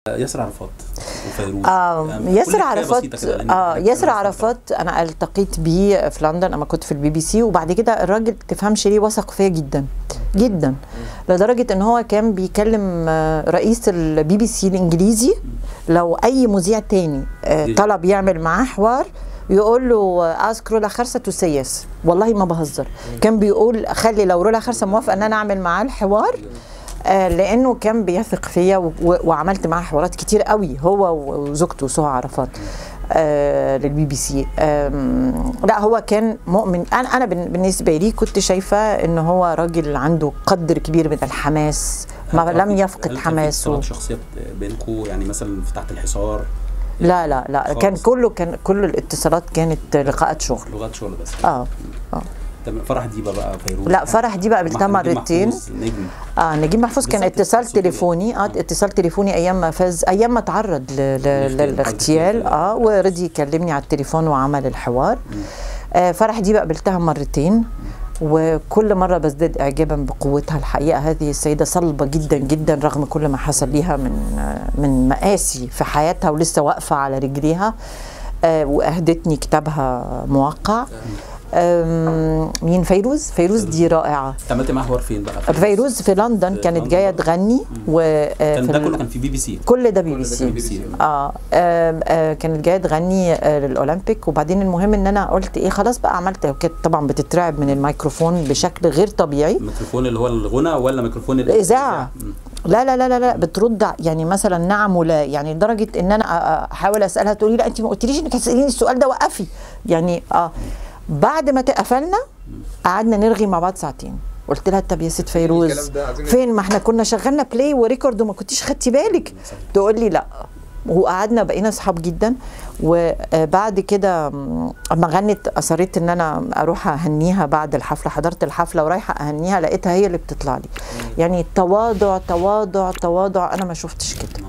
ياسر عرفات وفيروز آه يعني ياسر كل حكاية عرفات بسيطة كده، لأن اه إحنا ياسر كنا عرفات انا التقيت بيه في لندن اما كنت في البي بي سي وبعد كده الراجل تفهمش ليه وثق فيا جدا جدا لدرجه ان هو كان بيكلم آه، رئيس البي بي سي الانجليزي لو اي مذيع تاني آه، دي- طلب يعمل معاه حوار يقول له اسك رولا خرسه تو سيس والله ما بهزر كان بيقول خلي لو رولا خرسه موافقه ان انا اعمل معاه الحوار آه، لانه كان بيثق فيا و- و- وعملت معاه حوارات كتير قوي هو وزوجته سهى عرفات آه للبي بي سي آم، لا هو كان مؤمن انا انا بن- بالنسبه لي كنت شايفه ان هو راجل عنده قدر كبير من الحماس ما هل لم كان في- يفقد هل كان في حماسه اتصالات شخصيه بينكم يعني مثلا في تحت الحصار لا لا لا كان خالص. كله كان كل الاتصالات كانت لقاءات شغل لغات شغل بس اه اه تمام فرح ديبا بقى فيروز لا فرح دي بقى قابلتها محمود نجيب مرتين محفوظ، نجم اه نجيب محفوظ كان بالظبط، اتصال صوته تليفوني اه آه. اتصال تليفوني ايام ما فاز ايام ما تعرض ل- ل- الاغتيال، للاغتيال حادث اه ورضي يكلمني على التليفون وعمل الحوار آه فرح دي بقى قابلتها مرتين وكل مرة بزداد إعجابا بقوتها الحقيقة هذه السيدة صلبة جدا جدا رغم كل ما حصل ليها من آه، من مآسي في حياتها ولسه واقفة على رجليها آه وأهدتني كتابها موقع آم، مين فيروز فيروز دي رائعة انت عملت معاه حوار فين بقى فيروز في لندن في كانت لندن جايه برضه. تغني و آه، كان في ده ال- كله كان في بي بي سي كل ده بي بي كل ده سي بي سي. آه, آه, آه كانت جايه تغني آه للاولمبيك وبعدين المهم ان انا قلت ايه خلاص بقى عملت كانت طبعا بتترعب من الميكروفون بشكل غير طبيعي الميكروفون اللي هو الغنى ولا ميكروفون ال- الاذاعه مم. لا لا لا لا لا بترد يعني مثلا نعم ولا يعني لدرجه ان انا أ- أ- احاول اسالها تقول لي لا انت ما قلتليش انك هتساليني السؤال ده وقفي يعني اه بعد ما قفلنا قعدنا نرغي مع بعض ساعتين قلت لها طب يا ست فيروز الكلام ده عايزين- فين ما احنا كنا شغلنا بلاي وريكورد وما كنتيش خدتي بالك تقول لي لا وقعدنا بقينا اصحاب جدا وبعد كده م، اما غنت اصريت ان انا اروح اهنيها بعد الحفله حضرت الحفله ورايحه اهنيها لقيتها هي اللي بتطلع لي يعني تواضع تواضع تواضع انا ما شفتش كده